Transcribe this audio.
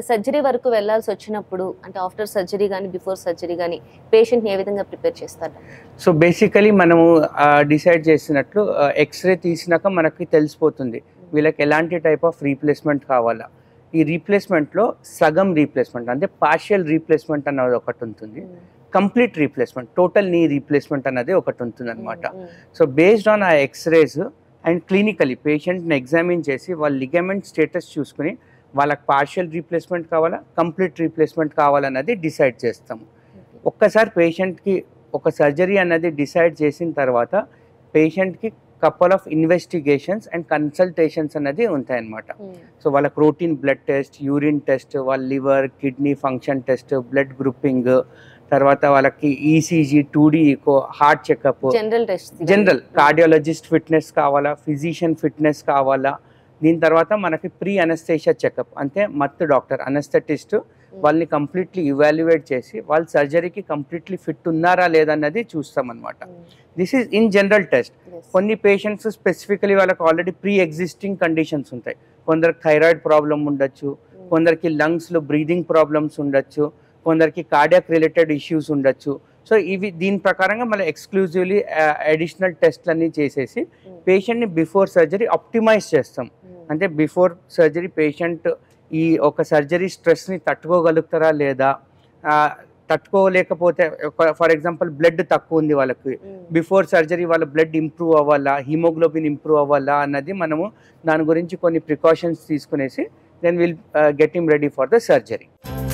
అది సర్జరీ వరకు వెళ్ళాల్సి వచ్చినప్పుడు అంటే ఆఫ్టర్ సర్జరీ కానీ బిఫోర్ సర్జరీ కానీ పేషెంట్ని ఏ విధంగా ప్రిపేర్ చేస్తారు సో బేసికలీ మనము డిసైడ్ చేసినట్లు ఎక్స్రే తీసినాక మనకి తెలిసిపోతుంది వీళ్ళకి ఎలాంటి టైప్ ఆఫ్ రీప్లేస్మెంట్ కావాలా ఈ రీప్లేస్మెంట్లో సగం రీప్లేస్మెంట్ అంటే పార్షియల్ రీప్లేస్మెంట్ అన్నది ఒకటి ఉంటుంది complete replacement total knee replacement అన్నది ఒకటి ఉంటుంది అనమాట సో బేస్డ్ ఆన్ ఆ ఎక్స్రేస్ అండ్ క్లినికలీ పేషెంట్ని ఎగ్జామిన్ చేసి వాళ్ళ లిగమెంట్ స్టేటస్ చూసుకుని వాళ్ళకి పార్షియల్ రీప్లేస్మెంట్ కావాలా కంప్లీట్ రీప్లేస్మెంట్ కావాలన్నది డిసైడ్ చేస్తాము ఒక్కసారి పేషెంట్కి ఒక సర్జరీ అన్నది డిసైడ్ చేసిన తర్వాత పేషెంట్కి couple of investigations and consultations అన్నది ఉంటాయన్నమాట సో వాళ్ళ protein blood test urine test వాళ్ళ liver kidney function test blood grouping తర్వాత వాళ్ళకి ECG two D echo heart checkup general test general cardiologist fitness కావాలా ఫిజిషియన్ ఫిట్నెస్ కావాలా దీని తర్వాత మనకి ప్రీ అనస్థేషియా చెకప్ అంటే మత్తు డాక్టర్ అనస్థెటిస్ట్ వాళ్ళని కంప్లీట్లీ ఇవాల్యుయేట్ చేసి వాళ్ళు సర్జరీకి కంప్లీట్లీ ఫిట్ ఉన్నారా లేదన్నది చూస్తామన్నమాట this is in general test కొన్ని పేషెంట్స్ స్పెసిఫికలీ వాళ్ళకి ఆల్రెడీ ప్రీ ఎగ్జిస్టింగ్ కండిషన్స్ ఉంటాయి కొందరికి థైరాయిడ్ ప్రాబ్లం ఉండొచ్చు కొందరికి లంగ్స్లో బ్రీదింగ్ ప్రాబ్లమ్స్ ఉండొచ్చు కొందరికి కార్డియాక్ రిలేటెడ్ ఇష్యూస్ ఉండొచ్చు సో ఇవి దీని ప్రకారంగా మళ్ళీ ఎక్స్క్లూజివ్లీ అడిషనల్ టెస్ట్లన్నీ చేసేసి పేషెంట్ని బిఫోర్ సర్జరీ ఆప్టిమైజ్ చేస్తాం అంటే బిఫోర్ సర్జరీ పేషెంట్ ఈ ఒక సర్జరీ స్ట్రెస్ని తట్టుకోగలుగుతారా లేదా ఆ, తట్టుకోలేకపోతే ఫర్ ఎగ్జాంపుల్ బ్లడ్ తక్కువ ఉంది వాళ్ళకి బిఫోర్ సర్జరీ వాళ్ళ బ్లడ్ ఇంప్రూవ్ అవ్వాలా హిమోగ్లోబిన్ ఇంప్రూవ్ అవ్వాలా అన్నది మనము దాని గురించి కొన్ని ప్రికాషన్స్ తీసుకునేసి then will get them ready for the surgery